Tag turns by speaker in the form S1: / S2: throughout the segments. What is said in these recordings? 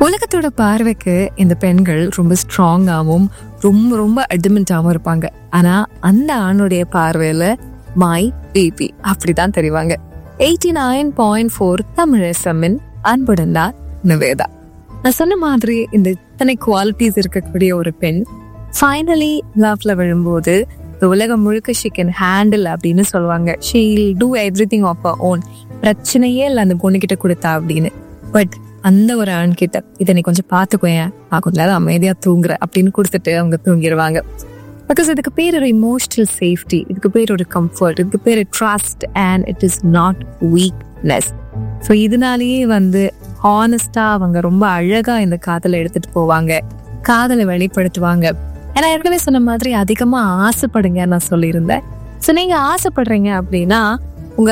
S1: உலகத்தோட பார்வைக்கு இந்த பெண்கள் ரொம்ப ஸ்ட்ராங்காகவும் ரொம்ப ரொம்ப அட்மெண்ட்டாகவும் இருப்பாங்க ஆனா அந்த ஆணுடைய பார்வையில மை பேபி அப்படிதான் தெரிவாங்க எயிட்டி நைன் பாயிண்ட் ஃபோர் தமிழசமின் அன்புடன் தான் நிவேதா நான் சொன்ன மாதிரி இந்த இத்தனை குவாலிட்டிஸ் இருக்கக்கூடிய ஒரு பெண் ஃபைனலி லவ்ல விழும்போது இந்த உலகம் முழுக்க ஷி கேன் ஹேண்டில் அப்படின்னு சொல்லுவாங்க she'll do everything of a own பிரச்சனையே இல்லை அந்த பொண்ணுகிட்ட கொடுத்தா அப்படின்னு பட் அந்த ஒரு ஆண் கிட்ட இதை நீ கொஞ்சம் பார்த்துக்கோயேன் நான் கொஞ்ச நேரம் அமைதியா தூங்குற அப்படின்னு கொடுத்துட்டு அவங்க தூங்கிடுவாங்க பிகாஸ் இதுக்கு பேர் ஒரு இமோஷனல் சேஃப்டி இதுக்கு பேர் ஒரு கம்ஃபர்ட் இதுக்கு பேர் trust and it is not weakness so இதனாலேயே வந்து ஹானஸ்டா அவங்க ரொம்ப அழகா இந்த காதலை எடுத்துட்டு போவாங்க காதலை வெளிப்படுத்துவாங்க ஏன்னா ஏற்கனவே சொன்ன மாதிரி அதிகமா ஆசைப்படுங்க நான் சொல்லியிருந்தேன் ஸோ நீங்க ஆசைப்படுறீங்க அப்படின்னா உங்க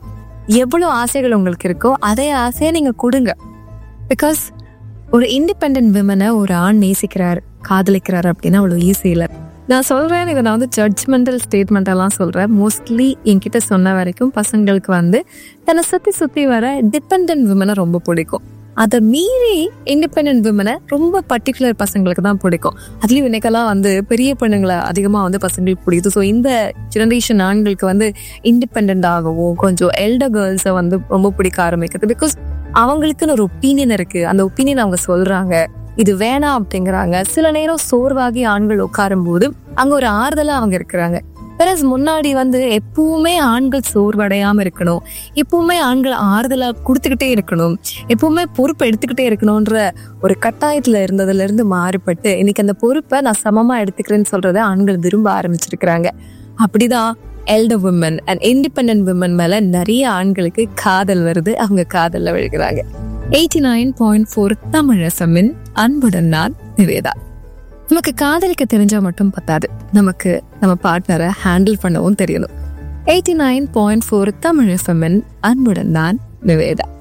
S1: எவ்வளவு ஆசைகள் உங்களுக்கு இருக்கோ அதே ஆசையை நீங்க கொடுங்க பிகாஸ் ஒரு இண்டிபெண்ட் விமனை ஒரு ஆண் நேசிக்கிறார் காதலிக்கிறார் அப்படின்னா அவ்வளோ ஈஸி இல்லை நான் சொல்றேன் இதை நான் வந்து ஜட்ஜ்மெண்டல் ஸ்டேட்மெண்ட் எல்லாம் சொல்றேன் மோஸ்ட்லி என்கிட்ட சொன்ன வரைக்கும் பசங்களுக்கு வந்து தன்னை சுத்தி சுத்தி வர டிபெண்ட் விமனை ரொம்ப பிடிக்கும் அதை மீறி இண்டிபெண்ட் விமனை ரொம்ப பர்டிகுலர் பசங்களுக்கு தான் பிடிக்கும் அதுலயும் இன்னைக்கெல்லாம் வந்து பெரிய பெண்ணுங்களை அதிகமா வந்து பசங்களுக்கு பிடிக்குது ஸோ இந்த ஜெனரேஷன் ஆண்களுக்கு வந்து இண்டிபெண்ட் ஆகவும் கொஞ்சம் எல்டர் கேர்ள்ஸை வந்து ரொம்ப பிடிக்க ஆரம்பிக்குது பிகாஸ் அவங்களுக்குன்னு ஒரு ஒப்பீனியன் இருக்கு அந்த ஒப்பீனியன் அவங்க சொல்றாங்க இது வேணாம் அப்படிங்கிறாங்க சில நேரம் சோர்வாகி ஆண்கள் உட்காரும் போது அங்க ஒரு ஆறுதலா அவங்க இருக்கிறாங்க பிறகு முன்னாடி வந்து எப்பவுமே ஆண்கள் சோர்வடையாம இருக்கணும் எப்பவுமே ஆண்கள் ஆறுதலா கொடுத்துக்கிட்டே இருக்கணும் எப்பவுமே பொறுப்பு எடுத்துக்கிட்டே இருக்கணும்ன்ற ஒரு கட்டாயத்துல இருந்ததுல இருந்து மாறுபட்டு இன்னைக்கு அந்த பொறுப்பை நான் சமமா எடுத்துக்கிறேன்னு சொல்றத ஆண்கள் விரும்ப ஆரம்பிச்சிருக்கிறாங்க அப்படிதான் elder woman and independent women மேல நிறைய ஆண்களுக்கு காதல் வருது அவங்க காதல்ல விழுகிறாங்க எயிட்டி நைன் பாயிண்ட் ஃபோர் தமிழசமின் அன்புடன் நான் நிவேதா நமக்கு காதலிக்க தெரிஞ்சா மட்டும் பத்தாது நமக்கு நம்ம பார்ட்னரை ஹேண்டில் பண்ணவும் தெரியணும் eighty nine point four Tamil எஃப்எம்மின் அன்புடன் நான் நிவேதா